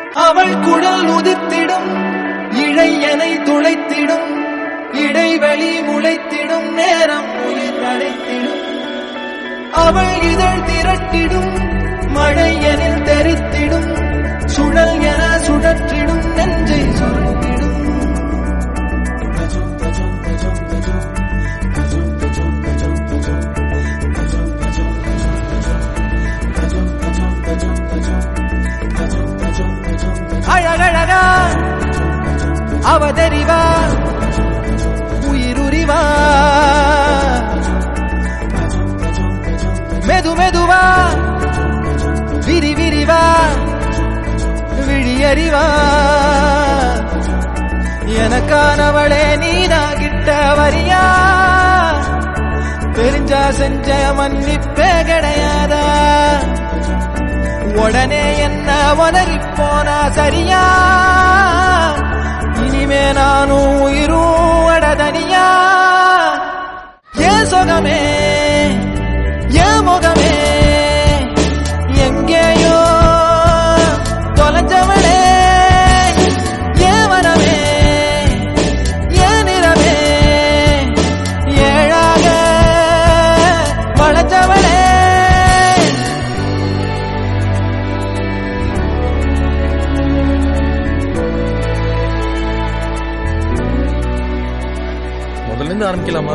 அவள் குழல் உதிர்த்திடும் இழையனை துளைத்திடும் இடைவெளி முளைத்திடும் நேரம் உயிர் அடைத்திடும் அவள் இதழ் திரட்டிடும் மழையனில் தெரித்திடும் சுழல் என சுழற்றிடும் நெஞ்சை சுருட்டிடும் அழகழகா அவதறிவா உயிருரிவா மெது மெதுவா விரி விரிவா விழியறிவா எனக்கானவளே நீனா கிட்ட வரியா தெரிஞ்சா செஞ்ச மன்னிப்பே கிடையாதா உடனே என்ன உதறி போனா சரியா இனிமே நானும் உயிரும் அடதனியா ஏன் சுகமே ஏன் முகமே எங்கேயோ தொலைஞ்சவளே ஏன் வரவே ஏன் நிறமே ஏழாக வளர்ந்தவளே முதல்ல இருந்து ஆரம்பிக்கலாமா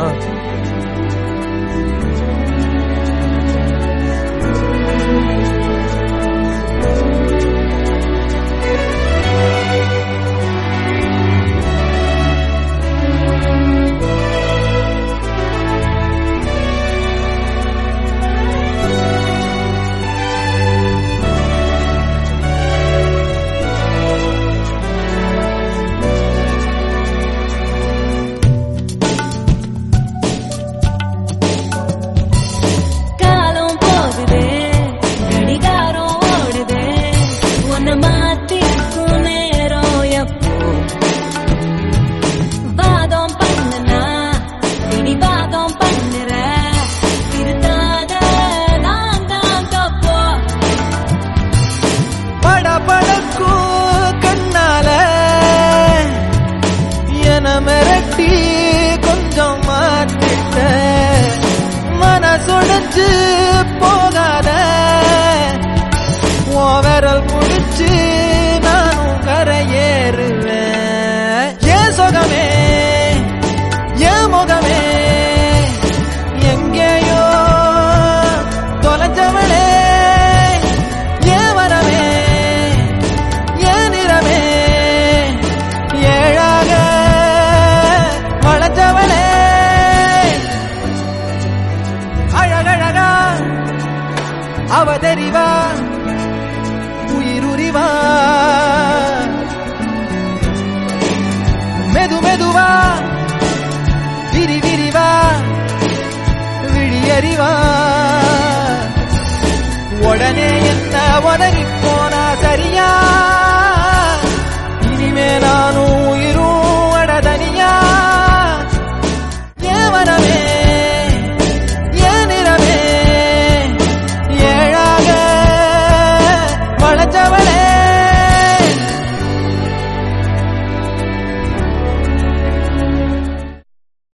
காலம் போகுதே கடிகாரம் ஓடுதே உன்னை மாத்திக்கும் நேரம் எப்போ வாதம் பண்ணுனா பிடிவாதம் பண்ணுற திருத்தாத நான் தான் தப்போ படபடக்கும் கண்ணால என மிரட்டி கொஞ்சம் மாத்திட்ட மனசுடைஞ்சு போகாத உன் விரல் முடிச்சு நானும் கரையேறுவேன் ஏன் சுகமே ஏன் முகமே எங்கேயோ தொலைஞ்சவளே ஏன் வரவே ஏன் நிறமே ஏழாக வளர்ந்தவளே அழகழகா அவதறிவா உயிருரிவா மெது மெதுவா விரி விரிவா விழியறிவா உடனே என்ன உதறி